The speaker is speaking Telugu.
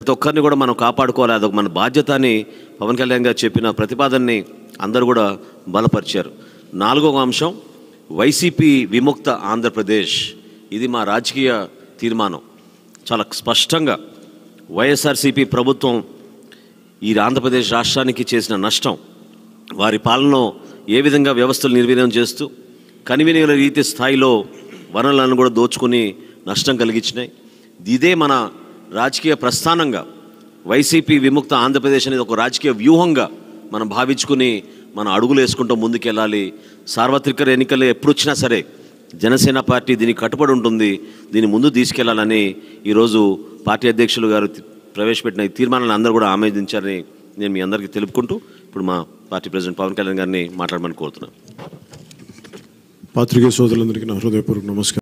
ప్రతి ఒక్కరిని కూడా మనం కాపాడుకోవాలి అదొక మన బాధ్యత అని పవన్ కళ్యాణ్ గారు చెప్పిన ప్రతిపాదనని అందరూ కూడా బలపరిచారు నాలుగవ అంశం వైసీపీ విముక్త ఆంధ్రప్రదేశ్ ఇది మా రాజకీయ తీర్మానం చాలా స్పష్టంగా వైఎస్ఆర్సీపీ ప్రభుత్వం ఈ ఆంధ్రప్రదేశ్ రాష్ట్రానికి చేసిన నష్టం వారి పాలనలో ఏ విధంగా వ్యవస్థలు నిర్వీర్యం చేస్తూ కనివినిన రీతి స్థాయిలో వనరులను కూడా దోచుకుని నష్టం కలిగించినాయి ఇదే మన రాజకీయ ప్రస్థానంగా వైసీపీ విముక్త ఆంధ్రప్రదేశ్ అనేది ఒక రాజకీయ వ్యూహంగా మనం భావించుకుని మనం అడుగులు వేసుకుంటూ ముందుకెళ్ళాలి సార్వత్రిక ఎన్నికలు ఎప్పుడు వచ్చినా సరే జనసేన పార్టీ దీనికి కట్టుబడి ఉంటుంది దీన్ని ముందు తీసుకెళ్లాలని ఈరోజు పార్టీ అధ్యక్షులు గారు తి- ప్రవేశపెట్టిన ఈ తీర్మానాలను అందరూ కూడా ఆమోదించారని నేను మీ అందరికీ తెలుపుకుంటూ ఇప్పుడు మా పార్టీ ప్రెసిడెంట్ పవన్ కళ్యాణ్ గారిని మాట్లాడమని కోరుతున్నాను పాత్రికేయ సోదరులందరికీ నా హృదయపూర్వక నమస్కారం